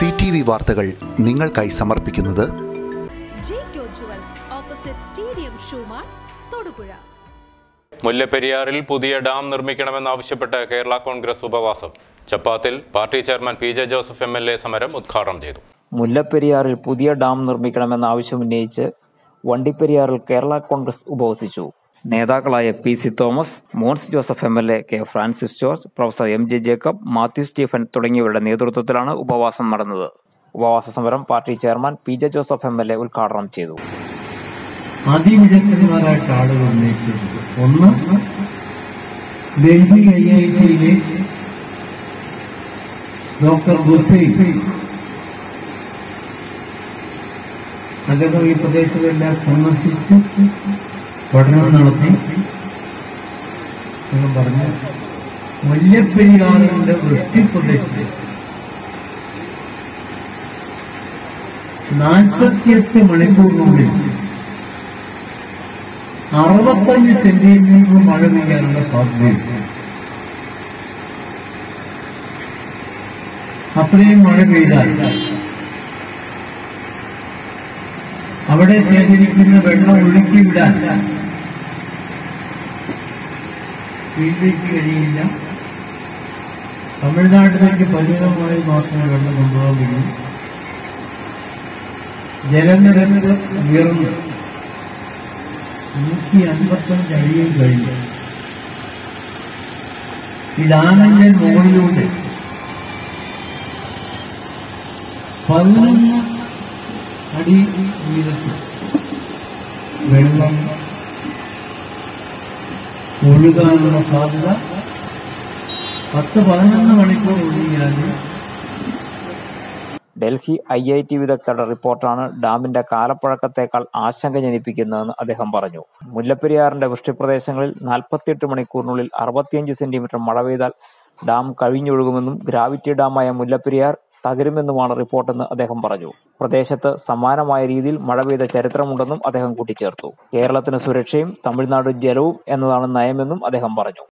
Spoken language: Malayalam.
സി ടി വി വാർത്തകൾ നിങ്ങൾക്കായി സമർപ്പിക്കുന്നത് Jaico jewels opposite T D M ഷൂമാർ തൊടുപുഴ മുല്ലപ്പെരിയാറിൽ പുതിയ ഡാം നിർമ്മിക്കണമെന്നാവശ്യപ്പെട്ട് കേരള കോൺഗ്രസ് ഉപവാസം ചപ്പാത്തിൽ party chairman P J Joseph M L A സമരം ഉദ്ഘാടനം ചെയ്തു മുല്ലപ്പെരിയാറിൽ പുതിയ ഡാം നിർമ്മിക്കണമെന്ന ആവശ്യമുന്നയിച്ച് വണ്ടിപ്പെരിയാറിൽ കേരള കോൺഗ്രസ് ഉപവസിച്ചു നേതാക്കളായ P C Thomas Mons Joseph M L A K Francis George professor M J Jacob Mathew Stephen തുടങ്ങിയവരുടെ നേതൃത്വത്തിലാണ് ഉപവാസം നടന്നത് ഉപവാസ സമരം party chairman P J Joseph M L A ഉദ്ഘാടനം ചെയ്തു അതിവിദഗ്ധന്മാരായിട്ട് ആളുകൾ ഉന്നയിച്ചിട്ടുണ്ട് ഒന്ന് ഡൽഹി ഐ ഐ ടിയിലെ ഡോക്ടർ ഹുസൈൻ അദ്ദേഹം ഈ പ്രദേശമെല്ലാം സന്ദർശിച്ച് പഠനം നടത്തി അദ്ദേഹം പറഞ്ഞു മുല്ലപ്പെരിയാറിന്റെ വൃഷ്ടിപ്രദേശത്ത് നാൽപ്പത്തിയെട്ട് മണിക്കൂറിനുള്ളിൽ അറുപത്തഞ്ച് സെന്റിമീറ്റർ മഴ പെയ്യാനുള്ള സാധ്യതയുണ്ട് അത്രയും മഴ പെയ്താൽ അവിടെ ശേഖരിക്കുന്ന വെള്ളം ഒഴുക്കി വിടാൻ വീട്ടിലേക്ക് കഴിയില്ല തമിഴ്നാട്ടിലേക്ക് പരിമിതമായി മാത്രമേ വെള്ളം കൊണ്ടുപോകാൻ കഴിയൂ ജലനിരപ്പ് ഉയർന്നു നൂറ്റി അൻപത്തഞ്ച് അടിയും കഴിഞ്ഞു ഈ ഡാമിന്റെ മുകളിലൂടെ പതിനൊന്ന് അടി ഉയരത്തിൽ വെള്ളം ഒഴുകാനുള്ള സാധ്യത പത്ത് പതിനൊന്ന് മണിക്കൂർ ഒഴുകിയാൽ ഡൽഹി ഐ ഐ ടി വിദഗ്ധരുടെ റിപ്പോർട്ടാണ് ഡാമിന്റെ കാലപ്പഴക്കത്തേക്കാൾ ആശങ്ക ജനിപ്പിക്കുന്നതെന്ന് അദ്ദേഹം പറഞ്ഞു മുല്ലപ്പെരിയാറിന്റെ വൃഷ്ടിപ്രദേശങ്ങളിൽ നാൽപ്പത്തിയെട്ട് മണിക്കൂറിനുള്ളിൽ അറുപത്തിയഞ്ച് സെന്റിമീറ്റർ മഴ പെയ്താൽ ഡാം കവിഞ്ഞൊഴുകുമെന്നും ഗ്രാവിറ്റി ഡാമായ മുല്ലപ്പെരിയാർ തകരുമെന്നുമാണ് റിപ്പോർട്ടെന്ന് അദ്ദേഹം പറഞ്ഞു പ്രദേശത്ത് സമാനമായ രീതിയിൽ മഴ പെയ്ത ചരിത്രമുണ്ടെന്നും അദ്ദേഹം കൂട്ടിച്ചേർത്തു കേരളത്തിന് സുരക്ഷയും തമിഴ്നാട് ജലവും എന്നതാണ് നയമെന്നും അദ്ദേഹം പറഞ്ഞു